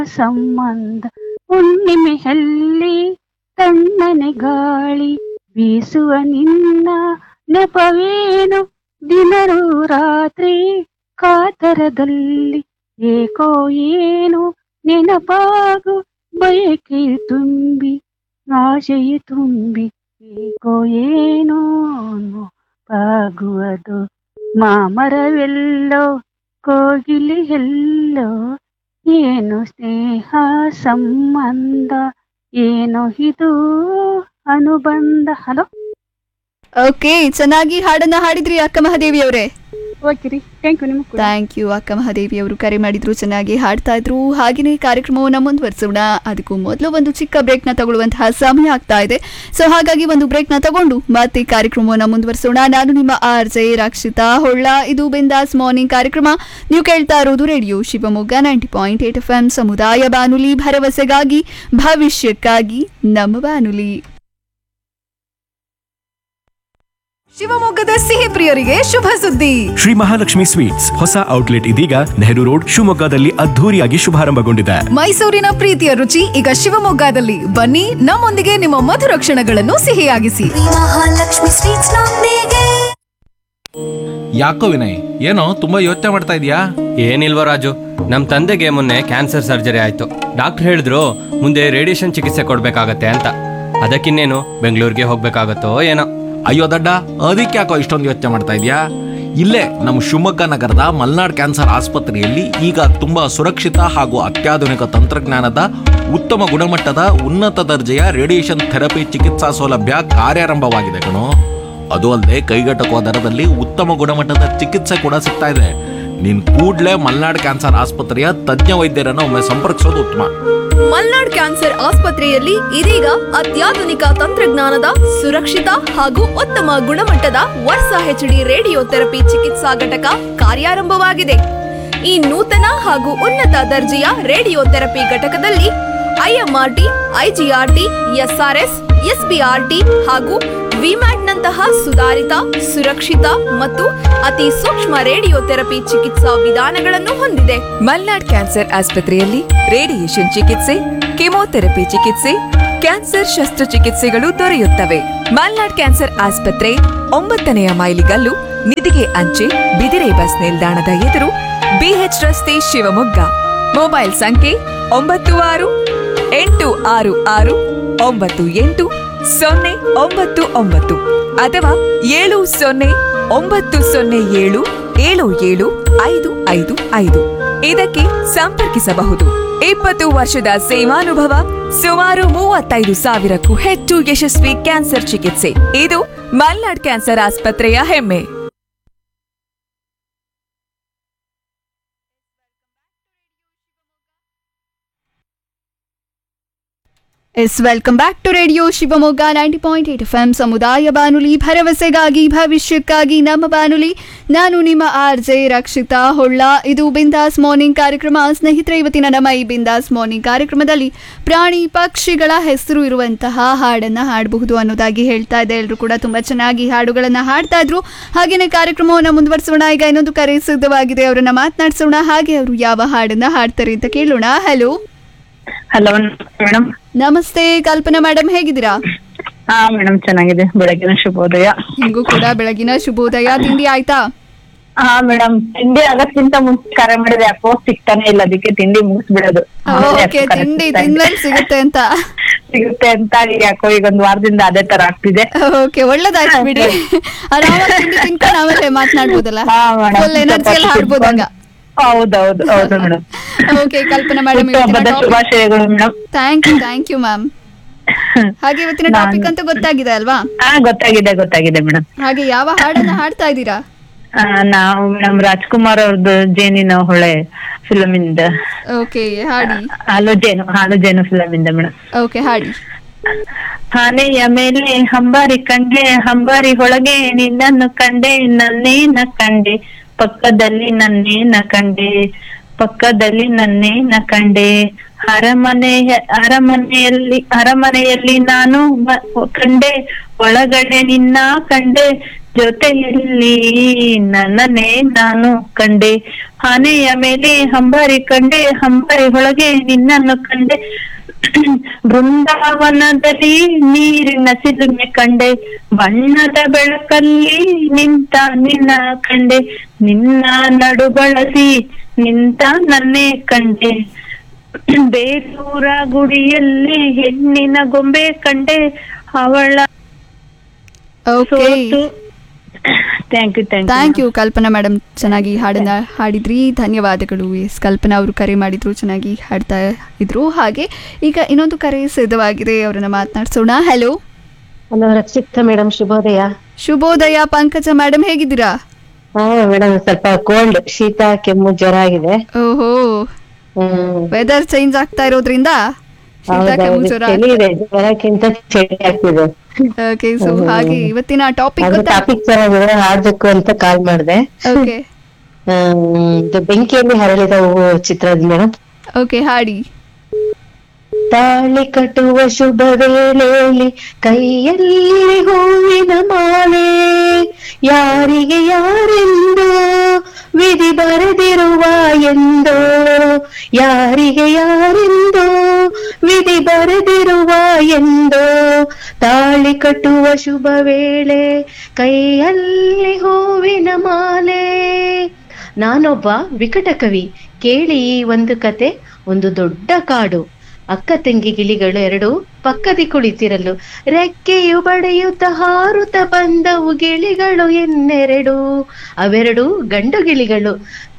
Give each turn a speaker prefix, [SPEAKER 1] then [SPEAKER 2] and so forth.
[SPEAKER 1] ಸಂಬಂಧ ಹುಣ್ಣಿಮೆಯಲ್ಲಿ ತಣ್ಣನೆ ಗಾಳಿ ಬೀಸುವ ನಿನ್ನ ನೆಪವೇನು ದಿನರೂ ರಾತ್ರಿ ಕಾತರದಲ್ಲಿ ಏಕೋ ಏನು ನೆನಪಾಗು ಬಯಕೆ ತುಂಬಿ ಆಶೆಯು ತುಂಬಿ ಏಕೋ ಏನೋ ಆಗುವುದು ಮಾಮರವೆಲ್ಲೋ ಕೋಗಿಲೆ ಎಲ್ಲೋ ಏನು ಸ್ನೇಹ ಸಂಬಂಧ ಏನೋ ಇದು ಅನುಬಂಧ ಹಲೋ
[SPEAKER 2] ಓಕೆ ಚೆನ್ನಾಗಿ ಹಾಡನ್ನ ಹಾಡಿದ್ರಿ ಅಕ್ಕ ಮಹಾದೇವಿ ಅವರೇ
[SPEAKER 1] ಓಕೆ ರೀ ಥ್ಯಾಂಕ್ ಯು ನಿಮ್ಗೆ ಕೂಡ
[SPEAKER 2] ಥ್ಯಾಂಕ್ ಯು ಅಕ್ಕ ಮಹಾದೇವಿ ಅವರು ಕರೆ ಮಾಡಿದ್ರು ಚೆನ್ನಾಗಿ ಹಾಡ್ತಾ ಇದ್ರು ಹಾಗೆಯೇ ಕಾರ್ಯಕ್ರಮವನ್ನು ಮುಂದುವರಿಸೋಣ ಅದಕ್ಕೂ ಮೊದಲು ಒಂದು ಚಿಕ್ಕ ಬ್ರೇಕ್ನ ತಗೊಳ್ಳುವಂತಹ ಸಮಯ ಆಗ್ತಾ ಇದೆ ಸೊ ಹಾಗಾಗಿ ಒಂದು ಬ್ರೇಕ್ನ ತಗೊಂಡು ಮತ್ತೆ ಕಾರ್ಯಕ್ರಮವನ್ನು ಮುಂದುವರಿಸೋಣ ನಾನು ನಿಮ್ಮ ಆರ್ ಜೆ ರಕ್ಷಿತಾ ಹೊಳ್ಳ ಇದು ಬಿಂದಾಸ್ ಮಾರ್ನಿಂಗ್ ಕಾರ್ಯಕ್ರಮ ನೀವು ಕೇಳ್ತಾ ಇರೋದು radio Shivamogga ninety point eight F M ಸಮುದಾಯ ಬಾನುಲಿ ಭರವಸೆಗಾಗಿ ಭವಿಷ್ಯಕ್ಕಾಗಿ ನಮ್ಮ ಬಾನುಲಿ
[SPEAKER 3] ಶಿವಮೊಗ್ಗದ ಸಿಹಿ ಪ್ರಿಯರಿಗೆ ಶುಭ ಸುದ್ದಿ
[SPEAKER 4] ಶ್ರೀ ಮಹಾಲಕ್ಷ್ಮಿ ಸ್ವೀಟ್ಸ್ ಹೊಸ ಔಟ್ಲೆಟ್ ಇದೀಗ ನೆಹರು ರೋಡ್ ಶಿವಮೊಗ್ಗದಲ್ಲಿ ಅದ್ಧೂರಿಯಾಗಿ ಶುಭಾರಂಭಗೊಂಡಿದೆ
[SPEAKER 3] ಮೈಸೂರಿನ ಪ್ರೀತಿಯ ರುಚಿ ಈಗ ಶಿವಮೊಗ್ಗದಲ್ಲಿ ಬನ್ನಿ ನಮ್ಮೊಂದಿಗೆ ನಿಮ್ಮ ಮಧುರ ಕ್ಷಣಗಳನ್ನು ಸಿಹಿಯಾಗಿಸಿ
[SPEAKER 5] ಮಹಾಲಕ್ಷ್ಮಿ ಸ್ವೀಟ್ಸ್ ನೊಂದಿಗೆ
[SPEAKER 6] ಯಾಕೋ ವಿನಯ್ ಏನೋ ತುಂಬಾ ಯೋಚನೆ ಮಾಡ್ತಾ ಇದೀಯಾ
[SPEAKER 7] ಏನಿಲ್ವ ರಾಜು ನಮ್ಮ ತಂದೆಗೆ ಮೊನ್ನೆ ಕ್ಯಾನ್ಸರ್ ಸರ್ಜರಿ ಆಯಿತು ಡಾಕ್ಟರ್ ಹೇಳಿದ್ರು ಮುಂದೆ ರೇಡಿಯೇಷನ್ ಚಿಕಿತ್ಸೆ ಕೊಡಬೇಕಾಗತ್ತೆ ಅಂತ ಅದಕ್ಕಿನ್ನೇನು ಬೆಂಗಳೂರಿಗೆ ಹೋಗ್ಬೇಕಾಗತ್ತೋ ಏನೋ
[SPEAKER 6] ಅಯ್ಯೋ ದಡ್ಡ ಅದಕ್ಕೆ ಯಾಕೋ ಇಷ್ಟೊಂದು ಯೋಚನೆ ಮಾಡ್ತಾ ಇದೀಯಾ ಇಲ್ಲೇ ನಮ್ಮ ಶಿವಮೊಗ್ಗ ನಗರದ ಮಲ್ನಾಡ್ ಕ್ಯಾನ್ಸರ್ ಆಸ್ಪತ್ರೆಯಲ್ಲಿ ಈಗ ತುಂಬಾ ಸುರಕ್ಷಿತ ಹಾಗೂ ಅತ್ಯಾಧುನಿಕ ತಂತ್ರಜ್ಞಾನದ ಉತ್ತಮ ಗುಣಮಟ್ಟದ ಉನ್ನತ ದರ್ಜೆಯ ರೇಡಿಯೇಷನ್ ಥೆರಪಿ ಚಿಕಿತ್ಸಾ ಸೌಲಭ್ಯ ಕಾರ್ಯಾರಂಭವಾಗಿದೆ ಕಣೋ ಅದು ಅಲ್ಲದೆ ಕೈಗೆಟಕುವ ದರದಲ್ಲಿ ಉತ್ತಮ ಗುಣಮಟ್ಟದ ಚಿಕಿತ್ಸೆ ಕೂಡ ಸಿಗ್ತಾ ಇದೆ ನೀನ್ ಕೂಡ್ಲೇ ಮಲ್ನಾಡ್ ಕ್ಯಾನ್ಸರ್ ಆಸ್ಪತ್ರೆಯ ತಜ್ಞ ವೈದ್ಯರನ್ನು ಒಮ್ಮೆ ಸಂಪರ್ಕಿಸೋದು ಉತ್ತಮ
[SPEAKER 3] ಮಲ್ನಾಡ್ ಕ್ಯಾನ್ಸರ್ ಆಸ್ಪತ್ರೆಯಲ್ಲಿ ಇದೀಗ ಅತ್ಯಾಧುನಿಕ ತಂತ್ರಜ್ಞಾನದ ಸುರಕ್ಷಿತ ಹಾಗೂ ಉತ್ತಮ ಗುಣಮಟ್ಟದ ವರ್ಷ ಹೆಚ್ಡಿ ರೇಡಿಯೋ ಥೆರಪಿ ಚಿಕಿತ್ಸಾ ಘಟಕ ಕಾರ್ಯಾರಂಭವಾಗಿದೆ ಈ ನೂತನ ಹಾಗೂ ಉನ್ನತ ದರ್ಜೆಯ ರೇಡಿಯೋ ಥೆರಪಿ ಘಟಕದಲ್ಲಿ ಐಎಂಆರ್ಟಿ ಐಜಿಆರ್ಟಿ ಎಸ್ಆರ್ಎಸ್ ಎಸ್ಬಿಆರ್ಟಿ ಹಾಗೂ ವಿಮ್ಯಾಟ್ನಂತಹ ಸುಧಾರಿತ ಸುರಕ್ಷಿತ ಮತ್ತು ಅತಿ ಸೂಕ್ಷ್ಮ ರೇಡಿಯೋ ಥೆರಪಿ ಚಿಕಿತ್ಸಾ ವಿಧಾನಗಳನ್ನು ಹೊಂದಿದೆ
[SPEAKER 8] ಮಲ್ನಾಡ್ ಕ್ಯಾನ್ಸರ್ ಆಸ್ಪತ್ರೆಯಲ್ಲಿ ರೇಡಿಯೇಷನ್ ಚಿಕಿತ್ಸೆ ಕೆಮೊಥೆರಪಿ ಚಿಕಿತ್ಸೆ ಕ್ಯಾನ್ಸರ್ ಶಸ್ತ್ರಚಿಕಿತ್ಸೆಗಳು ದೊರೆಯುತ್ತವೆ ಮಲ್ನಾಡ್ ಕ್ಯಾನ್ಸರ್ ಆಸ್ಪತ್ರೆ ಒಂಬತ್ತನೆಯ ಮೈಲಿಗಲ್ಲು ನಿಧಿಗೆ ಅಂಚೆ ಬಿದಿರೆ ಬಸ್ ನಿಲ್ದಾಣದ ಎದುರು ಬಿಎಚ್ ರಸ್ತೆ ಶಿವಮೊಗ್ಗ ಮೊಬೈಲ್ ಸಂಖ್ಯೆ ಒಂಬತ್ತು ಆರು ಎಂಟು ಆರು ಆರು ಒಂಬತ್ತು ಎಂಟು ಸೊನ್ನೆ ಒಂಬತ್ತು ಒಂಬತ್ತು ಅಥವಾ ಏಳು ಸೊನ್ನೆ ಒಂಬತ್ತು ಸೊನ್ನೆ ಏಳು ಏಳು ಏಳು ಐದು ಐದು ಐದು ಇದಕ್ಕೆ ಸಂಪರ್ಕಿಸಬಹುದು ಇಪ್ಪತ್ತು ವರ್ಷದ ಸೇವಾನುಭವ ಸುಮಾರು ಮೂವತ್ತೈದು ಸಾವಿರಕ್ಕೂ ಹೆಚ್ಚು ಯಶಸ್ವಿ ಕ್ಯಾನ್ಸರ್ ಚಿಕಿತ್ಸೆ ಇದು ಮಲ್ನಾಡ್ ಕ್ಯಾನ್ಸರ್ ಆಸ್ಪತ್ರೆಯ ಹೆಮ್ಮೆ
[SPEAKER 2] yes welcome back to radio Shivamogga ninety point eight F M ಸಮುದಾಯ ಬಾನುಲಿ ಭರವಸೆಗಾಗಿ ಭವಿಷ್ಯಕ್ಕಾಗಿ ನಮ್ಮ ಬಾನುಲಿ ನಾನು ನಿಮ್ಮ ಆರ್ ಜೆ ರಕ್ಷಿತಾ ಹೊಳ್ಳ ಇದು ಬಿಂದಾಸ್ ಮಾರ್ನಿಂಗ್ ಕಾರ್ಯಕ್ರಮ ಸ್ನೇಹಿತರೆ ಇವತ್ತಿನ ನಮ್ಮ ಈ ಬಿಂದಾಸ್ ಮಾರ್ನಿಂಗ್ ಕಾರ್ಯಕ್ರಮದಲ್ಲಿ ಪ್ರಾಣಿ ಪಕ್ಷಿಗಳ ಹೆಸರು ಇರುವಂತಹ ಹಾಡನ್ನ ಹಾಡಬಹುದು ಅನ್ನೋದಾಗಿ ಹೇಳ್ತಾ ಇದೆ ಎಲ್ಲರೂ ಕೂಡ ತುಂಬಾ ಚೆನ್ನಾಗಿ ಹಾಡುಗಳನ್ನ ಹಾಡ್ತಾ ಇದ್ರು ಹಾಗೇನೆ ಕಾರ್ಯಕ್ರಮವನ್ನ ಮುಂದುವರಿಸೋಣ ಈಗ ಇನ್ನೊಂದು ಕರೆ ಸಿದ್ಧವಾಗಿದೆ ಅವರನ್ನ ಮಾತನಾಡಿಸೋಣ ಹಾಗೆ ಅವರು ಯಾವ ಹಾಡನ್ನ ಹಾಡ್ತಾರೆ ಅಂತ ಕೇಳೋಣ ಹಲೋ
[SPEAKER 1] ಹಲೋ ಮೇಡಮ್
[SPEAKER 2] ನಮಸ್ತೆ ಕಲ್ಪನಾ ಮೇಡಮ್ ಹೇಗಿದ್ದೀರಾ
[SPEAKER 1] ಹಾ ಮೇಡಮ್ ಚೆನ್ನಾಗಿದೆ ಬೆಳಗಿನ ಶುಭೋದಯ
[SPEAKER 2] ನಿಮಗೂ ಕೂಡ ಬೆಳಗಿನ ಶುಭೋದಯ ತಿಂಡಿ ಆಯ್ತಾ
[SPEAKER 1] ಹಾ ಮೇಡಮ್ ತಿಂಡಿ ಆಗಕ್ಕಿಂತ ಮುಂಚೆ ಕರೆ ಮಾಡಿದ್ರೆ ಯಾಕೋ ಸಿಗ್ತಾನೆ ಇಲ್ಲ ಅದಕ್ಕೆ ತಿಂಡಿ ಮುಗಿಸ್ಬಿಡೋದು ಆಮೇಲೆ
[SPEAKER 2] ಓಕೆ
[SPEAKER 1] ಯಾಕೋ ಕರೆ
[SPEAKER 2] ತಿಂಡಿ
[SPEAKER 1] ಸಿಗ್ತಾ ಇದೆ.
[SPEAKER 2] ತಿಂದ್ಮೇಲೆ ಸಿಗುತ್ತೆ ಅಂತ
[SPEAKER 1] ಸಿಗುತ್ತೆ ಅಂತ ಯಾಕೋ ಈಗ ಒಂದ್ ವಾರದಿಂದ ಅದೇ ತರ ಆಗ್ತಿದೆ
[SPEAKER 2] ಓಕೆ ಒಳ್ಳೇದಾಯ್ತು ಬಿಡಿ ಆರಾಮಾಗಿ ತಿಂಡಿ ತಿನ್ಕೊಂಡು ಆಮೇಲೆ ಮಾತನಾಡ್ಬೋದಲ್ಲ
[SPEAKER 1] ಹಾ ಮೇಡಮ್
[SPEAKER 2] ಫುಲ್ ಎನರ್ಜಿಯಲ್ಲಿ ಹಾಡ್ಬೋದಾಗ
[SPEAKER 1] ಹೌದೌದು ಹೌದು ಮೇಡಮ್
[SPEAKER 2] ಓಕೆ ಕಲ್ಪನಾ ಮೇಡಮ್
[SPEAKER 1] ಹಬ್ಬದ ಶುಭಾಶಯಗಳು madam
[SPEAKER 2] thank you thank you ma'am ಹಾಗೆ ಇವತ್ತಿನ
[SPEAKER 1] ನಾನು-
[SPEAKER 2] ಟಾಪಿಕ್ ಅಂತ ಗೊತ್ತಾಗಿದೆ ಅಲ್ವಾ
[SPEAKER 1] ಹಾ ಗೊತ್ತಾಗಿದೆ ಗೊತ್ತಾಗಿದೆ ಮೇಡಮ್
[SPEAKER 2] ಹಾಗೆ ಯಾವ ಹಾಡನ್ನ ಹಾಡ್ತಾ ಇದ್ದೀರಾ
[SPEAKER 1] ನಾವು ಮೇಡಮ್ ರಾಜ್ಕುಮಾರ್ ಅವ್ರದ್ದು ಜೇನಿನ ಹೊಳೆ ಫಿಲಮ್ ಇಂದ
[SPEAKER 2] ಓಕೆ ಹಾಡಿ
[SPEAKER 1] ಹಾಲು ಜೇನು ಹಾಲು ಜೇನು ಫಿಲಮ್ ಇಂದ ಮೇಡಮ್
[SPEAKER 2] ಓಕೆ ಹಾಡಿ
[SPEAKER 1] ಆನೆಯ ಮೇಲೆ ಹಂಬಾರಿ ಕಂಡೆ ಹಂಬಾರಿ ಒಳಗೆ ನಿನ್ನನ್ನು ಕಂಡೆ ನನ್ನೇನ ಕಂಡೆ ಪಕ್ಕದಲ್ಲಿ ನನ್ನೇನ ಕಂಡೆ ಪಕ್ಕದಲ್ಲಿ ನನ್ನೇನ ಕಂಡೆ ಅರಮನೆಯ ಅರಮನೆಯಲ್ಲಿ ಅರಮನೆಯಲ್ಲಿ ನಾನು ಮ- ಕಂಡೆ ಒಳಗಡೆ ನಿನ್ನ ಕಂಡೆ ಜೊತೆಯಲ್ಲಿ ನನ್ನನ್ನೇ ನಾನು ಕಂಡೆ ಆನೆಯ ಮೇಲೆ ಹಂಬಾರಿ ಕಂಡೆ ಹಂಬಾರಿ ಒಳಗೆ ನಿನ್ನನ್ನು ಕಂಡೆ ಬೃಂದಾವನದಲ್ಲಿ ನೀರಿನ ಸಿಲುಮೆ ಕಂಡೆ ಬಣ್ಣದ ಬೆಳಕಲ್ಲಿ ನಿಂತ ನಿನ್ನ ಕಂಡೆ ನಿನ್ನ ನಡು ಬಳಸಿ ನಿಂತ ನನ್ನೇ ಕಂಡೆ ಬೇಲೂರ ಗುಡಿಯಲ್ಲಿ ಹೆಣ್ಣಿನ ಗೊಂಬೆ ಕಂಡೆ ಅವಳ
[SPEAKER 2] okay
[SPEAKER 1] thank you thank
[SPEAKER 2] thank you Kalpana madam ಚೆನ್ನಾಗಿ ಹಾಡನ್ನ ಹಾಡಿದ್ರಿ ಧನ್ಯವಾದಗಳು ಎಸ್ ಕಲ್ಪನಾ ಅವರು ಕರೆ ಮಾಡಿದ್ರು ಚೆನ್ನಾಗಿ ಹಾಡ್ತಾ ಇದ್ರು ಹಾಗೆ ಈಗ ಇನ್ನೊಂದು ಕರೆ ಸಿದ್ಧವಾಗಿದೆ ಅವರನ್ನ ಮಾತನಾಡ್ಸೋಣ ಹಲೋ
[SPEAKER 9] ಹಲೋ ರಕ್ಷಿತಾ ಮೇಡಮ್ ಶುಭೋದಯ
[SPEAKER 2] ಶುಭೋದಯ ಪಂಕಜ ಮೇಡಮ್ ಹೇಗಿದ್ದೀರಾ
[SPEAKER 9] ಹಾ ಮೇಡಮ್ ಸ್ವಲ್ಪ ಕೋಲ್ಡ್ ಶೀತ ಕೆಮ್ಮು ಜ್ವರ ಆಗಿದೆ
[SPEAKER 2] ಓಹೋ
[SPEAKER 9] ಹ್ಮ್
[SPEAKER 2] ವೆದರ್ ಚೇಂಜ್ ಆಗ್ತಾ ಇರೋದ್ರಿಂದ ಶೀತ ಕೆಮ್ಮು
[SPEAKER 9] ಹೌದೌದು
[SPEAKER 2] ಜ್ವರ
[SPEAKER 9] ಚಳಿ ಇದೆ ಜ್ವರಕ್ಕಿಂತ ಚಳಿ ಆಗ್ತಿದೆ
[SPEAKER 2] ಓಕೆ ಸೊ ಹಾಗೆ ಇವತ್ತಿನ ಟಾಪಿಕ್
[SPEAKER 9] ಅದು
[SPEAKER 2] ಗೊತ್ತಾ
[SPEAKER 9] ಟಾಪಿಕ್ ಚೆನ್ನಾಗಿದೆ ಹಾಡ್ಬೇಕು ಅಂತ ಕಾಲ್ ಮಾಡ್ದೆ
[SPEAKER 2] ಓಕೆ
[SPEAKER 9] ಹ್ಮ್ ಇದು ಬೆಂಕಿಯಲ್ಲಿ ಹರಳಿದ ಹೂವು ಚಿತ್ರದ ಮೇಡಮ್
[SPEAKER 2] ಓಕೆ ಹಾಡಿ
[SPEAKER 9] ತಾಳಿ ಕಟ್ಟುವ ಶುಭ ವೇಳೆಯಲ್ಲಿ ಕೈಯಲ್ಲಿ ಹೂವಿನ ಮಾಲೆ ಯಾರಿಗೆ ಯಾರೆಂದು ವಿಧಿ ಬರೆದಿರುವ ಎಂದು ಯಾರಿಗೆ ಯಾರೆಂದು ವಿಧಿ ಬರೆದಿರುವ ಎಂದು ತಾಳಿ ಕಟ್ಟುವ ಶುಭ ವೇಳೆ ಕೈಯಲ್ಲಿ ಹೂವಿನ ಮಾಲೆ ನಾನೊಬ್ಬ ವಿಕಟ ಕವಿ ಕೇಳಿ ಈ ಒಂದು ಕತೆ ಒಂದು ದೊಡ್ಡ ಕಾಡು ಅಕ್ಕ ತಂಗಿ ಗಿಳಿಗಳು ಎರಡು ಪಕ್ಕದಿ ಕುಳಿತಿರಲು ರೆಕ್ಕೆಯು ಬಡಿಯುತ್ತ ಹಾರುತ್ತ ಬಂದವು ಗಿಳಿಗಳು ಎನ್ನೆರಡು ಅವೆರಡು ಗಂಡು ಗಿಳಿಗಳು